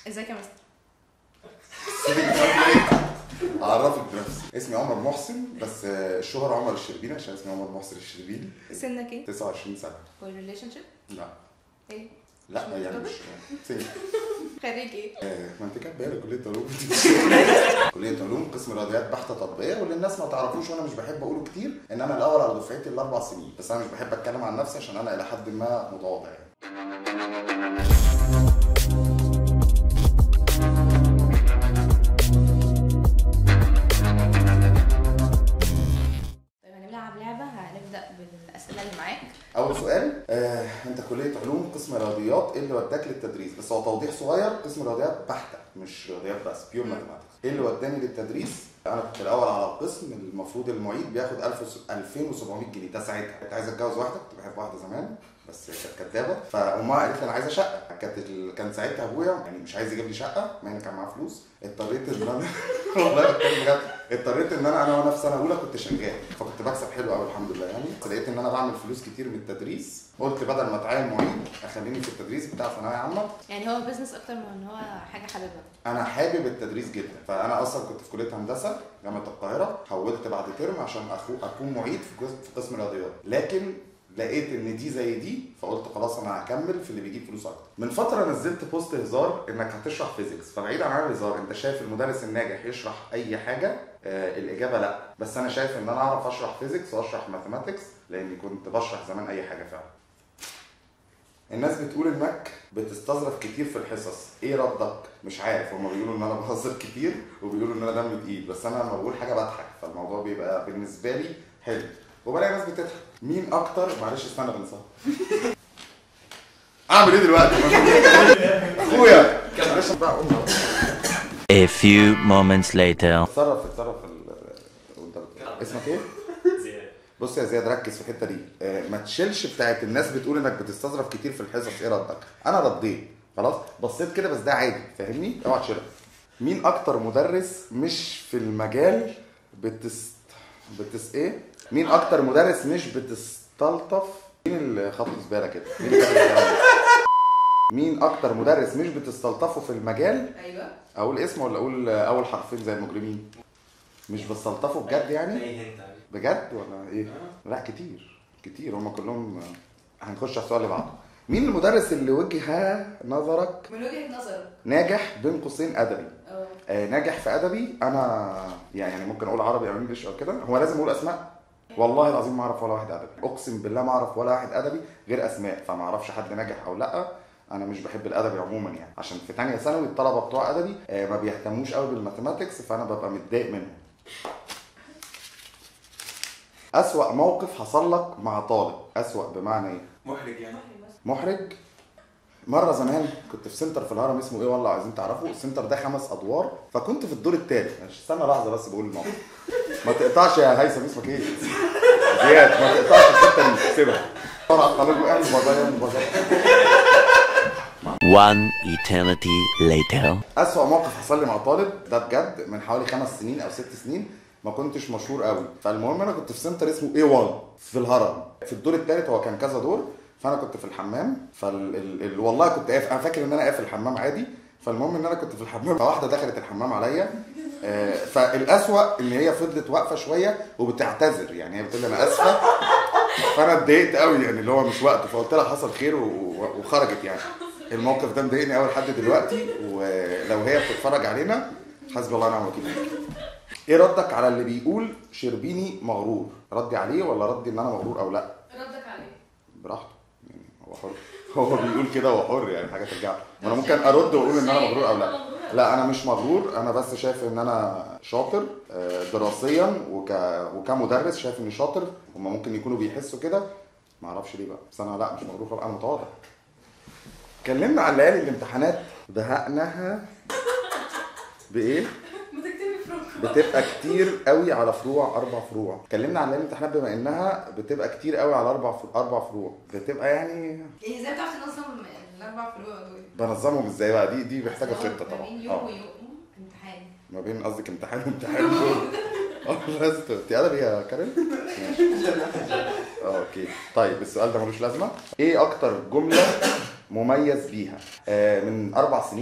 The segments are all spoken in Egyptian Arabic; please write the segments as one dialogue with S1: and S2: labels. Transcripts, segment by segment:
S1: ازيك يا مستر
S2: اعرفك بنفسي اسمي عمر محسن بس آه، الشهرة عمر الشربيني عشان اسمي عمر محسن الشربيني
S1: سنك ايه
S2: 29 سنة
S1: والريليشن شيب
S2: لا
S1: ايه
S2: لا
S1: مش
S2: يعني
S1: مرتبط؟
S2: مش سنة
S1: خريج ايه
S2: آه، ما انت كاتبه لي كلية علوم كلية علوم قسم رياضيات بحتة تطبيقية واللي الناس ما تعرفوش وانا مش بحب اقوله كتير ان انا الاول على دفعتي الاربع سنين بس انا مش بحب اتكلم عن نفسي عشان انا الى حد ما متواضع يعني
S1: طيب هنلعب لعبة هنبدأ بالأسئلة اللي معاك
S2: اول سؤال آه، انت كليه علوم قسم رياضيات ايه اللي وداك للتدريس بس هو توضيح صغير قسم رياضيات بحته مش رياضيات بس بيور ماثيماتكس ايه اللي وداني للتدريس انا كنت الاول على القسم المفروض المعيد بياخد 1000 وس- 2700 جنيه ده ساعتها كنت عايز اتجوز واحده كنت بحب واحده زمان بس كانت كدابه فامها قالت لي انا عايزه شقه كانت ال... كان ساعتها ابويا يعني مش عايز يجيب لي شقه مع ان كان معاه فلوس اضطريت ان انا والله بتكلم بجد اضطريت ان انا انا وانا في سنه اولى كنت شغال فكنت بكسب حلو قوي الحمد لله يعني لقيت ان انا بعمل فلوس كتير من التدريس قلت بدل ما اتعين معيد اخليني في التدريس بتاع ثانويه عامه
S1: يعني هو بيزنس أكتر من إن هو حاجة حاببها
S2: انا حابب التدريس جدا فانا اصلا كنت في كليه هندسه جامعه القاهره حولت بعد ترم عشان أخو اكون معيد في قسم في قسم رياضيات لكن لقيت ان دي زي دي فقلت خلاص انا هكمل في اللي بيجيب فلوس اكتر من فتره نزلت بوست هزار انك هتشرح فيزيكس فبعيد عن الهزار انت شايف المدرس الناجح يشرح اي حاجه آه الاجابه لا بس انا شايف ان انا اعرف اشرح فيزيكس واشرح ماثيماتكس لاني كنت بشرح زمان اي حاجه فعلا الناس بتقول انك بتستظرف كتير في الحصص ايه ردك مش عارف هما بيقولوا ان انا بهزر كتير وبيقولوا ان انا دمي تقيل بس انا لما بقول حاجه بضحك فالموضوع بيبقى بالنسبه لي حلو وبلاقي ناس بتضحك مين اكتر معلش استنى بنسى اعمل ايه دلوقتي اخويا معلش بقى قوم بقى.
S3: A few moments later.
S2: اتصرف اتصرف في ال- وانت بت- اسمك ايه؟
S4: زياد
S2: بص يا زياد ركز في الحته دي آه، ما تشيلش بتاعت الناس بتقول انك بتستظرف كتير في الحصص ايه ردك انا رديت خلاص بصيت كده بس ده عادي فاهمني اوعى تشيلها مين اكتر مدرس مش في المجال بتست بتس ايه مين اكتر مدرس مش بتستلطف مين اللي خط زباله كده مين اللي كاتب الكلام ده؟ مين اكتر مدرس مش بتستلطفه في المجال
S1: أيوه
S2: اقول اسمه ولا اقول اول حرفين زي المجرمين مش بستلطفه بجد يعني
S4: اي هنت عليك
S2: بجد ولا ايه؟ لا كتير كتير هم كلهم هنخش على السؤال اللي بعده مين المدرس اللي وجه نظرك
S1: من وجهة نظرك
S2: ناجح بين قوسين ادبي
S1: اه
S2: آه ناجح في ادبي انا يعني ممكن اقول عربي او انجلش او كده هو لازم اقول اسماء والله العظيم ما اعرف ولا واحد ادبي اقسم بالله ما اعرف ولا واحد ادبي غير اسماء فما اعرفش حد ناجح او لا انا مش بحب الادبي عموما يعني عشان في تانية ثانوي الطلبه بتوع ادبي آه ما بيهتموش قوي بالماثيماتكس فانا ببقى متضايق منهم أسوأ موقف حصل لك مع طالب أسوأ بمعنى إيه؟
S4: محرج يعني
S2: محرج مرة زمان كنت في سنتر في الهرم اسمه ايه والله عايزين تعرفوا السنتر ده خمس ادوار فكنت في الدور الثالث ماشي استنى لحظة بس بقول الموقف ما تقطعش يا هيثم اسمك ايه؟ زياد ما تقطعش الحتة دي سيبها طلع طالب اعمل بازار اعمل بازار
S3: One eternity later.
S2: أسوأ موقف حصل لي مع طالب ده بجد من حوالي خمس سنين أو ست سنين ما كنتش مشهور قوي فالمهم أنا كنت في سنتر اسمه A1 في الهرم في الدور الثالث هو كان كذا دور فأنا كنت في الحمام فال ال... ال... والله كنت قاف أنا فاكر إن أنا قافل الحمام عادي فالمهم إن أنا كنت في الحمام فواحدة دخلت الحمام عليا آه، فالأسوأ إن هي فضلت واقفة شوية وبتعتذر يعني هي بتقول لي أنا آسفة فانا اتضايقت قوي يعني اللي هو مش وقته فقلت لها حصل خير و- وخرجت يعني الموقف ده مضايقني قوي لحد دلوقتي ولو هي بتتفرج علينا حسبي الله ونعم الوكيل فيك. ايه ردك على اللي بيقول شربيني مغرور ردي عليه ولا ردي ان انا مغرور او لا
S1: ردك عليه
S2: براحته يعني هو حر هو بيقول كده هو حر يعني حاجه ترجع له. ما انا ممكن ارد واقول ان انا مغرور او لا لا انا مش مغرور انا بس شايف ان انا شاطر آه، دراسيا وك... وكمدرس شايف اني شاطر هما ممكن يكونوا بيحسوا كده ما اعرفش ليه بقى بس انا لا مش مغرور خالص، انا متواضع اتكلمنا عن ليالي الامتحانات دهقناها بايه
S1: ما تكتبي فروق
S2: بتبقى كتير قوي على فروع اربع فروع اتكلمنا عن ليالي الامتحانات بما انها بتبقى كتير قوي على اربع فروع اربع فروع بتبقى يعني
S1: يعني ازاي بتعرف تنظم الأربع فروق دول؟
S2: بنظمهم ازاي بقى دي دي محتاجه خطه
S1: ما بين
S2: طبعا
S1: يوم
S2: اه
S1: ويوم امتحان
S2: ما بين قصدك امتحان وامتحان اه لازم انت ادبي يا كارين ماشي اه اوكي طيب السؤال ده ملوش لازمه ايه اكتر جمله مميز بيها آه من اربع سنين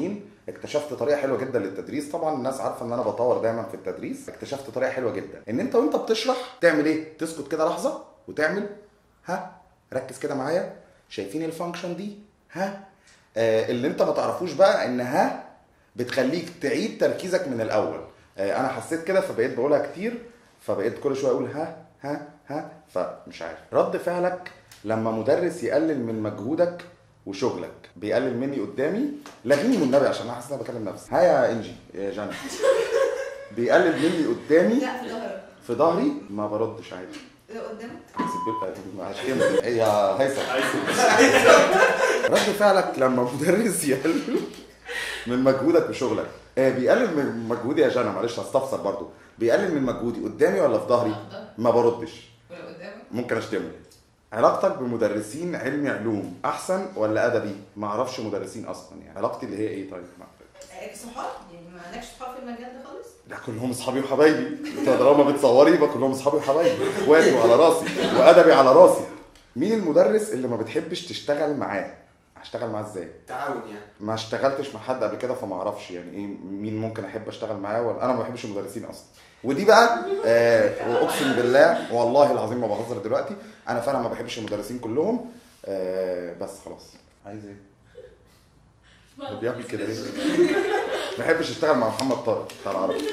S2: اكتشفت طريقه حلوه جدا للتدريس طبعا الناس عارفه ان انا بطور دايما في التدريس اكتشفت طريقه حلوه جدا ان انت وانت بتشرح تعمل ايه تسكت كده لحظه وتعمل ها ركز كده معايا شايفين الفانكشن دي ها آه اللي انت ما تعرفوش بقى ان ها بتخليك تعيد تركيزك من الاول آه انا حسيت كده فبقيت بقولها كتير فبقيت كل شويه اقول ها ها ها فمش عارف رد فعلك لما مدرس يقلل من مجهودك وشغلك بيقلل مني قدامي لغيني من النبي عشان انا حاسس ان انا بكلم نفسي ها يا انجي يا جانا بيقلل مني قدامي
S1: لا في ظهرك
S2: في ظهري ما بردش عادي
S1: لو قدامك
S2: سيب- هشتمك يا هيثم رد فعلك لما مدرس يقلل من مجهودك وشغلك آه بيقلل من مجهودي يا جانا معلش هستفسر برضو بيقلل من مجهودي قدامي ولا في ظهري
S1: لا، في ظهرك.
S2: ما بردش
S1: ولو قدامك
S2: ممكن اشتمه علاقتك بمدرسين علمي علوم احسن ولا ادبي ما اعرفش مدرسين اصلا يعني علاقتي اللي هي ايه طيب مع
S1: آه، صحاب يعني ما عندكش صحاب في المجال ده خالص
S2: لا كلهم اصحابي وحبايبي انت طالما بتصوري يبقى كلهم اصحابي وحبايبي اخواتي وعلى راسي وادبي على راسي مين المدرس اللي ما بتحبش تشتغل معاه هشتغل معاه ازاي
S4: تعاون يعني
S2: ما اشتغلتش مع حد قبل كده فما اعرفش يعني ايه مين ممكن احب اشتغل معاه ولا انا ما بحبش المدرسين اصلا ودي بقى آه واقسم بالله والله العظيم ما بهزر دلوقتي انا فعلا ما بحبش المدرسين كلهم آه بس خلاص عايز ايه هو بيعمل كده ليه ما بحبش اشتغل مع محمد طارق بتاع العربي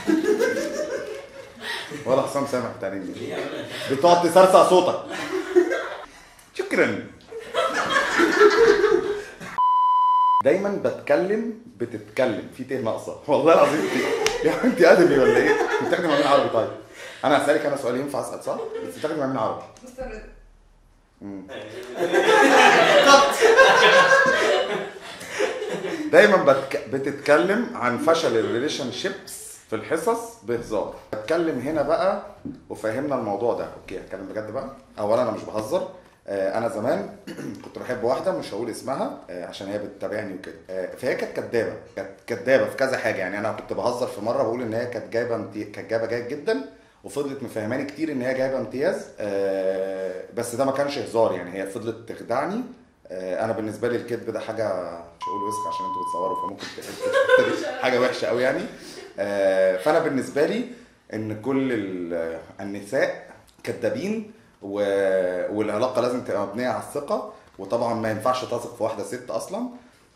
S2: ولا حسام سامح بتاع الانجليزي بتقعد تسرسع صوتك شكرا دايما بتكلم بتتكلم في ته ناقصه والله العظيم انت يا انت ادبي ولا ايه؟ انت بتاخدي مع مين عربي طيب؟ انا هسالك انا سؤال ينفع اسال صح؟ انت بتاخدي مع مين عربي؟
S1: مستمر
S2: مم. دايما بتك... بتتكلم عن فشل الريليشن شيبس في الحصص بهزار بتكلم هنا بقى وفهمنا الموضوع ده اوكي هتكلم بجد بقى اولا انا مش بهزر آه، انا زمان كنت بحب واحده مش هقول اسمها آه، عشان هي بتتابعني وكده آه، فهي كانت كدابه كانت كدابه في كذا حاجه يعني انا كنت بهزر في مره بقول ان هي كانت جايبه امتي... كانت جايبه جيد جدا وفضلت مفهماني كتير ان هي جايبه امتياز آه، بس ده ما كانش هزار يعني هي فضلت تخدعني آه، انا بالنسبه لي الكذب ده حاجه مش هقول وسخ عشان انتوا بتصوروا فممكن تبقى حاجه وحشه قوي يعني آه، فانا بالنسبه لي ان كل ال- النساء كدابين و- والعلاقه لازم تبقى مبنيه على الثقه وطبعا ما ينفعش تثق في واحده ست اصلا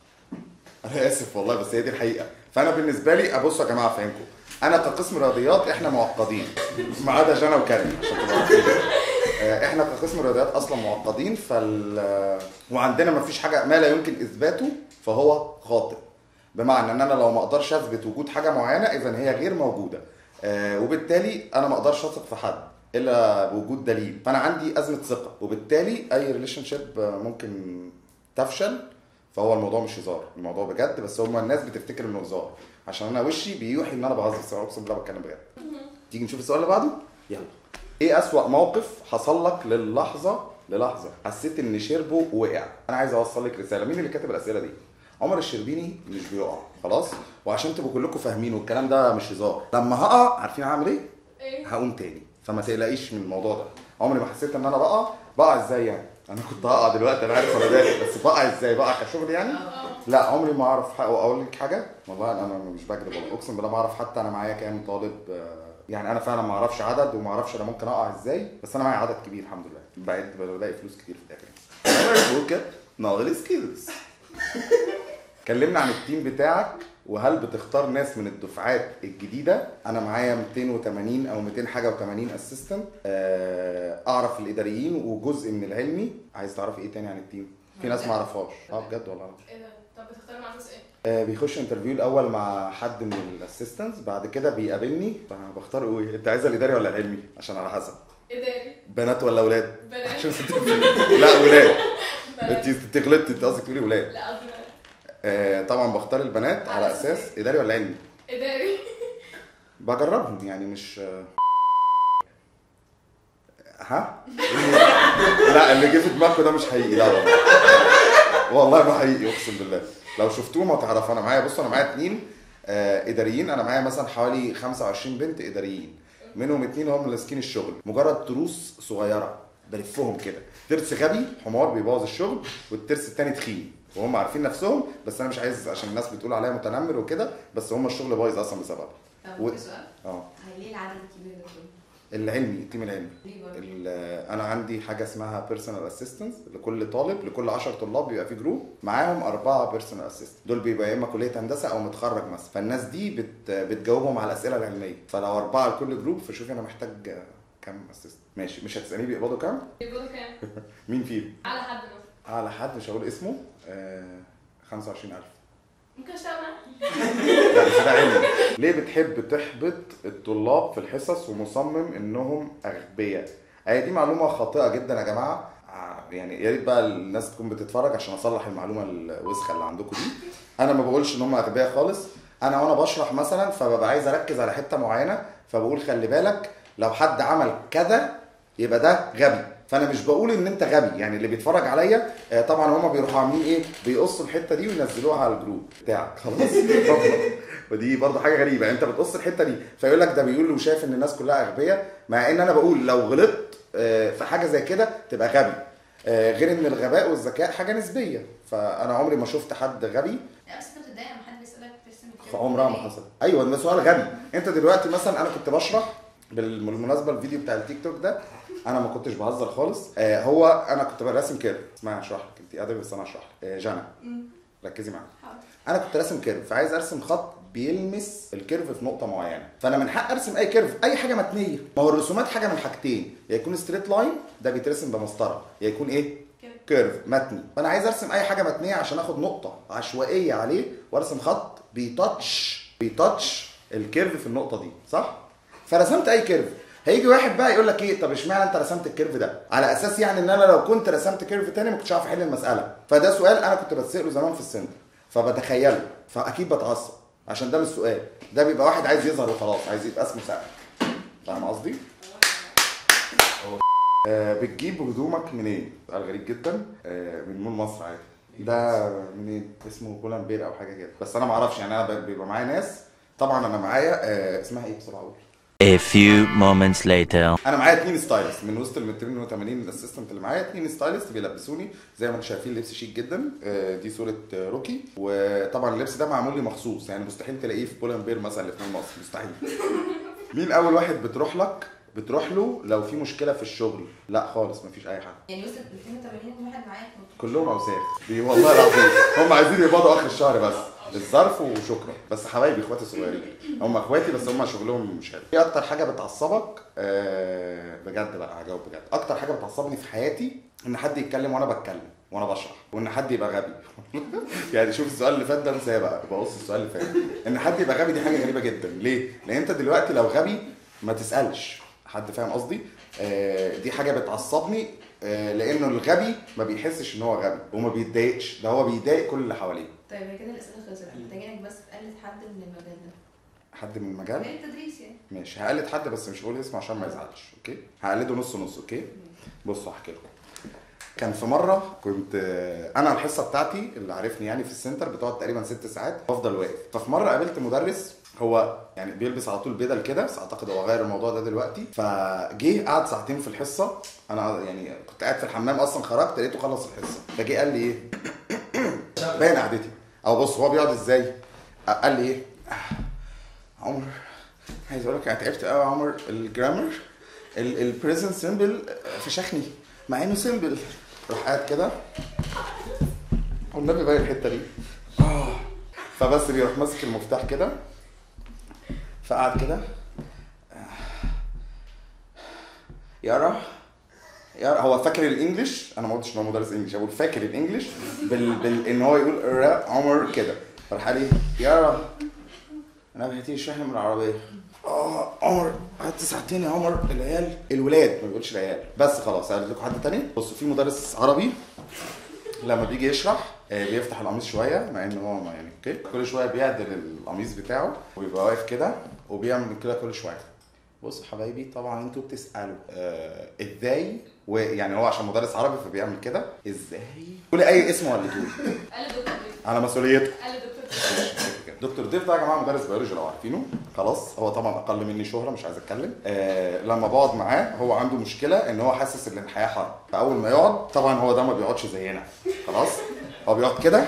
S2: انا اسف والله بس هي دي الحقيقه فانا بالنسبه لي ابصوا يا جماعه افهمكم انا كقسم رياضيات احنا معقدين ما عدا جانا وكريم عشان تبقوا عارفين. آه، احنا كقسم رياضيات اصلا معقدين فال وعندنا ما فيش حاجه ما لا يمكن اثباته فهو خاطئ بمعنى ان انا لو ما اقدرش اثبت وجود حاجه معينه اذا هي غير موجوده آه، وبالتالي انا ما اقدرش اثق في حد الا بوجود دليل فانا عندي ازمه ثقه وبالتالي اي ريليشن شيب ممكن تفشل فهو الموضوع مش هزار الموضوع بجد بس هما الناس بتفتكر انه هزار عشان انا وشي بيوحي ان انا بهزر بس أنا اقسم بالله بتكلم بجد تيجي نشوف السؤال اللي بعده يلا ايه اسوأ موقف حصل لك للحظه للحظه حسيت ان شربه وقع انا عايز اوصل لك رساله مين اللي كاتب الاسئله دي عمر الشربيني مش بيقع خلاص وعشان تبقوا كلكم فاهمين والكلام ده مش هزار لما هقع عارفين هعمل ايه
S1: ايه
S2: هقوم تاني فما تقلقيش من الموضوع ده عمري ما حسيت ان انا بقع بقع ازاي يعني انا كنت هقع دلوقتي انا عارف انا داخل بس بقع ازاي بقع كشغل يعني لا عمري ما اعرف حق- اقول لك حاجه والله انا مش بكذب والله اقسم بالله ما اعرف حتى انا معايا كام طالب آه، يعني انا فعلا ما اعرفش عدد وما اعرفش انا ممكن اقع ازاي بس انا معايا عدد كبير الحمد لله بقيت بلاقي فلوس كتير في الاخر مبروك ناقل سكيلز كلمنا عن التيم بتاعك وهل بتختار ناس من الدفعات الجديده انا معايا 280 او 200 حاجه و80 اسيستنت اعرف الاداريين وجزء من العلمي عايز تعرفي ايه تاني عن التيم في ناس ما اعرفهاش اه بجد والله
S1: ايه ده طب بتختار مع ناس ايه؟
S2: آه، بيخش انترفيو الاول مع حد من الاسيستنتس بعد كده بيقابلني فانا بختار ايه انت عايزه الاداري ولا العلمي عشان على حسب
S1: اداري
S2: بنات ولا اولاد
S1: بنات
S2: عشان لا ولاد
S1: بنات.
S2: انت انت غلطتي انت قصدك تقولي ولاد
S1: لا قصدي بنات.
S2: آه، طبعا بختار البنات على
S1: على أساس
S2: اساس اداري ولا علمي
S1: اداري
S2: بجربهم يعني مش ها لا اللي جه في دماغكم ده مش حقيقي لا والله والله ما حقيقي اقسم بالله لو شفتوهم هتعرفوا انا معايا بص انا معايا اتنين آه، اداريين انا معايا مثلا حوالي 25 بنت اداريين منهم اتنين هم ماسكين الشغل مجرد تروس صغيره بلفهم كده ترس غبي حمار بيبوظ الشغل والترس التاني تخين وهم عارفين نفسهم بس انا مش عايز عشان الناس بتقول عليا متنمر وكده بس هم الشغل بايظ اصلا بسببي
S1: طب
S2: و-
S1: في سؤال
S2: اه
S1: هي ليه العدد الكبير ده كله؟
S2: العلمي التيم العلمي
S1: ليه برضه؟
S2: ال- انا عندي حاجه اسمها بيرسونال اسيستنس لكل طالب لكل 10 طلاب بيبقى في جروب معاهم اربعه بيرسونال اسيستنت دول بيبقى يا اما كليه هندسه او متخرج مثلا فالناس دي بت بتجاوبهم على الاسئله العلميه فلو اربعه لكل جروب فشوفي انا محتاج كام اسيست ماشي مش هتسالني بيقبضوا كام
S4: بيقولوا كام؟
S2: مين فيهم
S4: على حد مثلا
S2: على حد مش هقول اسمه آه 25000
S4: ممكن اشتغل معاك
S2: لا بس ده علمي ليه بتحب تحبط الطلاب في الحصص ومصمم انهم اغبياء هي دي معلومه خاطئه جدا يا جماعه ع- يعني يا ريت بقى الناس تكون بتتفرج عشان اصلح المعلومه الوسخه اللي عندكم دي انا ما بقولش ان هم اغبياء خالص انا وانا بشرح مثلا فببقى عايز اركز على حته معينه فبقول خلي بالك لو حد عمل كذا يبقى ده غبي فانا مش بقول ان انت غبي يعني اللي بيتفرج عليا آه، طبعا هما بيروحوا عاملين ايه بيقصوا الحته دي وينزلوها على الجروب بتاعك خلاص ودي برضه حاجه غريبه انت بتقص الحته دي فيقول لك ده بيقول وشايف ان الناس كلها اغبياء مع ان انا بقول لو غلطت آه، في حاجه زي كده تبقى غبي آه، غير ان الغباء والذكاء حاجه نسبيه فانا عمري ما شفت حد غبي
S1: لا بس انت بتتضايق لما حد بيسالك ترسم
S2: في عمرها ما حصل ايوه ده سؤال غبي انت دلوقتي مثلا انا كنت بشرح بال- بالمناسبه الفيديو بتاع التيك توك ده انا ما كنتش بهزر خالص آه هو انا كنت برسم كيرف اسمعي هشرح لك انت ادبي بس انا هشرح لك آه جنى ركزي معايا
S1: حاضر.
S2: انا كنت راسم كيرف فعايز ارسم خط بيلمس الكيرف في نقطه معينه فانا من حق ارسم اي كيرف اي حاجه متنيه ما هو الرسومات حاجه من حاجتين يا يكون ستريت لاين ده بيترسم بمسطره يا يكون ايه
S1: كيرف.
S2: كيرف متني فانا عايز ارسم اي حاجه متنيه عشان اخد نقطه عشوائيه عليه وارسم خط بيتاتش بيتاتش الكيرف في النقطه دي صح فرسمت اي كيرف هيجي واحد بقى يقول لك ايه طب اشمعنى انت رسمت الكيرف ده على اساس يعني ان انا لو كنت رسمت كيرف تاني ما كنتش عارف احل المساله فده سؤال انا كنت بتساله زمان في السنتر فبتخيله فاكيد بتعصب عشان ده مش سؤال ده بيبقى واحد عايز يظهر وخلاص عايز يبقى اسمه سقف فاهم قصدي آه بتجيب هدومك منين؟ سؤال غريب جدا آه من مول مصر عادي ده منين؟ اسمه بولان او حاجه كده بس انا ما اعرفش يعني انا ب- بيبقى معايا ناس طبعا انا معايا آه اسمها ايه بسرعه اقول
S3: A few moments later.
S2: انا معايا اتنين ستايلست من وسط ال 280 اسيستنت اللي معايا اتنين ستايلست بيلبسوني زي ما انتم شايفين لبس شيك جدا آه، دي صوره آه، روكي وطبعا اللبس ده معمول لي مخصوص يعني مستحيل تلاقيه في بولان بير مثلا اللي في مول مصر مستحيل مين اول واحد بتروح لك بتروح له لو في مشكله في الشغل لا خالص مفيش اي حد
S1: يعني وصلت 280 واحد معاك
S2: كلهم اوساخ دي والله العظيم هم عايزين يقبضوا اخر الشهر بس الظرف وشكرا بس حبايبي اخواتي الصغيرين هم اخواتي بس هم شغلهم مش حلو ايه اكتر حاجه بتعصبك آه بجد بقى هجاوب بجد اكتر حاجه بتعصبني في حياتي ان حد يتكلم وانا بتكلم وانا بشرح وان حد يبقى غبي يعني شوف السؤال اللي فات ده انساه بقى بقص السؤال اللي فات ان حد يبقى غبي دي حاجه غريبه جدا ليه لان انت دلوقتي لو غبي ما تسالش حد فاهم قصدي آه دي حاجه بتعصبني آه لانه الغبي ما بيحسش ان هو غبي وما بيتضايقش ده هو بيضايق كل اللي حواليه
S1: طيب هي كده الاسئله خلصت محتاجينك بس تقلد حد من المجال ده
S2: حد من المجال
S1: مجال التدريس يعني
S2: ماشي هقلد حد بس مش هقول اسمه عشان ما يزعلش اوكي هقلده نص نص اوكي بصوا احكي لكم كان في مره كنت انا الحصه بتاعتي اللي عارفني يعني في السنتر بتقعد تقريبا ست ساعات بفضل واقف ففي مره قابلت مدرس هو يعني بيلبس على طول بدل كده بس اعتقد هو غير الموضوع ده دلوقتي فجه قعد ساعتين في الحصه انا يعني كنت قاعد في الحمام اصلا خرجت لقيته خلص الحصه فجه قال لي ايه باين قعدتي او بص هو بيقعد ازاي قال لي ايه عمر عايز اقول لك انا تعبت قوي يا عمر الجرامر البريزنت سيمبل فشخني مع انه سيمبل راح قاعد كده والنبي باين الحته دي آه. فبس بيروح ماسك المفتاح كده فقعد كده يارا يارا هو فاكر الانجليش انا ما قلتش ان هو مدرس انجليش هو فاكر الانجليش بال... بال... ان هو يقول را عمر كده راح قال لي يارا انا هتيجي اشرح لي من العربيه اه عمر قعدت ساعتين يا عمر العيال الولاد ما بيقولش العيال بس خلاص قال لكم حد تاني بصوا في مدرس عربي لما بيجي يشرح آه، بيفتح القميص شويه مع ان هو ما يعني اوكي كل شويه بيعدل القميص بتاعه ويبقى واقف كده وبيعمل كده كل شويه بصوا حبايبي طبعا انتوا بتسالوا آه ازاي ويعني هو عشان مدرس عربي فبيعمل كده ازاي قولي اي اسم ولا تقولي
S4: قال الدكتور ضيف
S2: على مسؤوليته
S4: قال الدكتور ضيف
S2: دكتور ضيف ده يا جماعه مدرس بيولوجي لو عارفينه خلاص هو طبعا اقل مني شهره مش عايز اتكلم آه لما بقعد معاه هو عنده مشكله ان هو حاسس ان الحياه حر فاول ما يقعد طبعا هو ده ما بيقعدش زينا خلاص هو بيقعد كده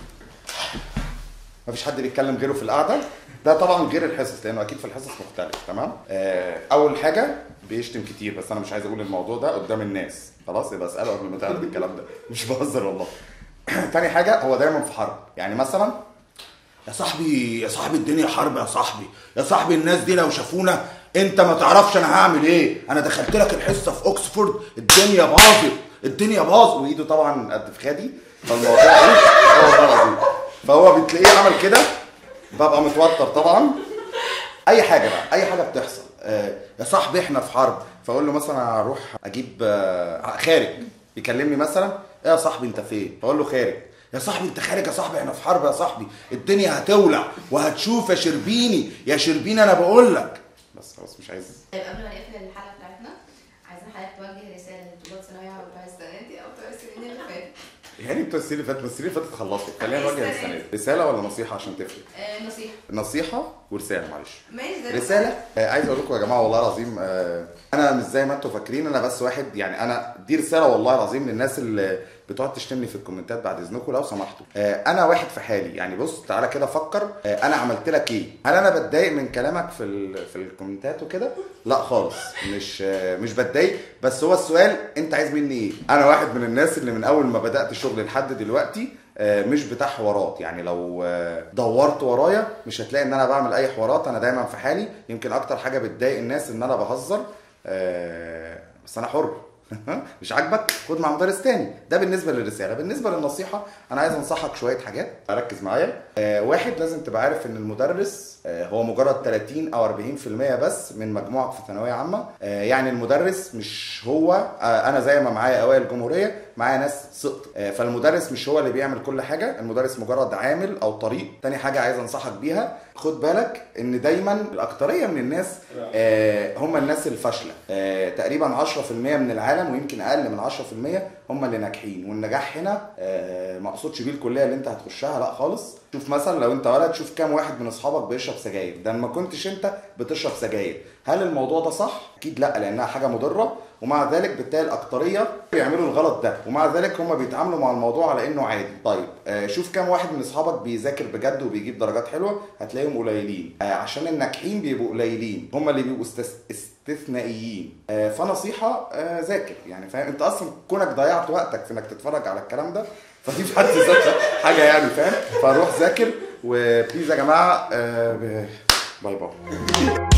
S2: مفيش حد بيتكلم غيره في القعده ده طبعا غير الحصص لانه اكيد في الحصص مختلف تمام آه اول حاجه بيشتم كتير بس انا مش عايز اقول الموضوع ده قدام الناس خلاص يبقى اساله قبل ما تعرض الكلام ده مش بهزر والله تاني حاجه هو دايما في حرب يعني مثلا
S5: يا صاحبي يا صاحبي الدنيا حرب يا صاحبي يا صاحبي الناس دي لو شافونا انت ما تعرفش انا هعمل ايه انا دخلت لك الحصه في اوكسفورد الدنيا باظت الدنيا باظت
S2: وايده طبعا قد في خدي فالموضوع ايه اه والله العظيم فهو بتلاقيه عمل كده ببقى متوتر طبعا اي حاجه بقى اي حاجه بتحصل آه يا صاحبي احنا في حرب فاقول له مثلا هروح اجيب آه خارج يكلمني مثلا ايه يا صاحبي انت فين فاقول له خارج
S5: يا صاحبي انت خارج يا صاحبي احنا في حرب يا صاحبي الدنيا هتولع وهتشوف يا شربيني يا شربيني انا بقول لك
S2: بس خلاص مش عايز
S1: طيب قبل ما نقفل الحلقه بتاعتنا عايزين حضرتك توجه رساله لطلاب ثانويه عامه بتوع السنه دي او بتوع السنين اللي فاتت
S2: يعني بتوع السنين اللي فاتت بس السنين اللي فاتت خلصت خلينا نواجه السنه دي رساله ولا نصيحه عشان تفرق
S1: آه نصيحه
S2: نصيحه ورساله معلش
S1: ماشي ده
S2: رساله آه عايز اقول لكم يا جماعه والله العظيم آه انا مش زي ما انتم فاكرين انا بس واحد يعني انا دي رساله والله العظيم للناس اللي بتقعد تشتمني في الكومنتات بعد اذنكم لو سمحتوا آه انا واحد في حالي يعني بص تعالى كده فكر آه انا عملت لك ايه هل انا بتضايق من كلامك في ال- في الكومنتات وكده لا خالص مش آه مش بتضايق بس هو السؤال انت عايز مني ايه انا واحد من الناس اللي من اول ما بدات شغل لحد دلوقتي آه، مش بتاع حوارات يعني لو آه، دورت ورايا مش هتلاقي ان انا بعمل اي حوارات انا دايما في حالي يمكن اكتر حاجه بتضايق الناس ان انا بهزر آه، بس انا حر مش عاجبك خد مع مدرس تاني ده بالنسبه للرساله بالنسبه للنصيحه انا عايز انصحك شويه حاجات ركز معايا آه، واحد لازم تبقى عارف ان المدرس آه، هو مجرد 30 او 40% بس من مجموعك في ثانويه عامه آه، يعني المدرس مش هو آه، انا زي ما معايا اوائل الجمهوريه معايا ناس سقط آه، فالمدرس مش هو اللي بيعمل كل حاجه المدرس مجرد عامل او طريق تاني حاجه عايز انصحك بيها خد بالك ان دايما الاكتريه من الناس آه، هم الناس الفاشله آه، تقريبا 10% من العالم ويمكن اقل من 10% هم اللي ناجحين والنجاح هنا آه، ما اقصدش بيه الكليه اللي انت هتخشها لا خالص شوف مثلا لو انت ولد شوف كام واحد من اصحابك بيشرب سجاير ده ما كنتش انت بتشرب سجاير هل الموضوع ده صح اكيد لا لانها حاجه مضره ومع ذلك بالتالي الاكتريه بيعملوا الغلط ده ومع ذلك هم بيتعاملوا مع الموضوع على انه عادي طيب آه، شوف كام واحد من اصحابك بيذاكر بجد وبيجيب درجات حلوه هتلاقيهم قليلين آه، عشان الناجحين بيبقوا قليلين هم اللي بيبقوا استس- استثنائيين آه، فنصيحه آه، ذاكر يعني فاهم انت اصلا كونك ضيعت وقتك في انك تتفرج على الكلام ده فدي في حد ذاتها حاجه يعني فاهم فروح ذاكر وبليز يا جماعه آه، ب- باي باي